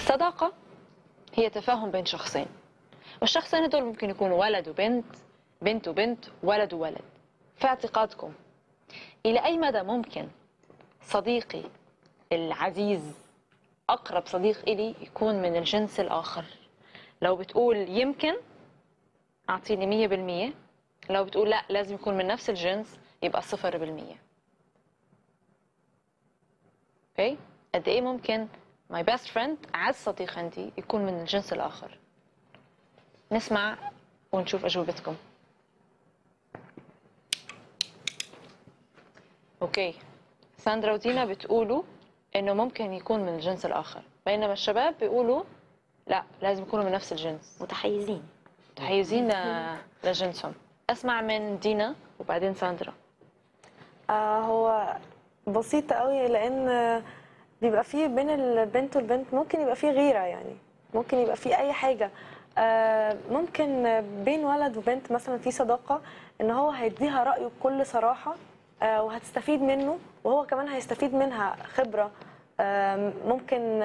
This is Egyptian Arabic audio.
الصداقة هي تفاهم بين شخصين والشخصين هدول ممكن يكونوا ولد وبنت بنت وبنت ولد وولد في اعتقادكم إلى أي مدى ممكن صديقي العزيز أقرب صديق إلي يكون من الجنس الآخر لو بتقول يمكن أعطيني مية بالمية لو بتقول لا لازم يكون من نفس الجنس يبقى صفر بالمية اوكي قد ايه ممكن my best friend اعز صديق عندي يكون من الجنس الاخر نسمع ونشوف اجوبتكم اوكي ساندرا ودينا بتقولوا انه ممكن يكون من الجنس الاخر بينما الشباب بيقولوا لا لازم يكونوا من نفس الجنس متحيزين متحيزين ل- لجنسهم اسمع من دينا وبعدين ساندرا آه هو بسيط قوي لان بيبقى فيه بين البنت والبنت ممكن يبقى فيه غيره يعني ممكن يبقى فيه اي حاجه آه ممكن بين ولد وبنت مثلا في صداقه ان هو هيديها رايه بكل صراحه آه وهتستفيد منه وهو كمان هيستفيد منها خبره آه ممكن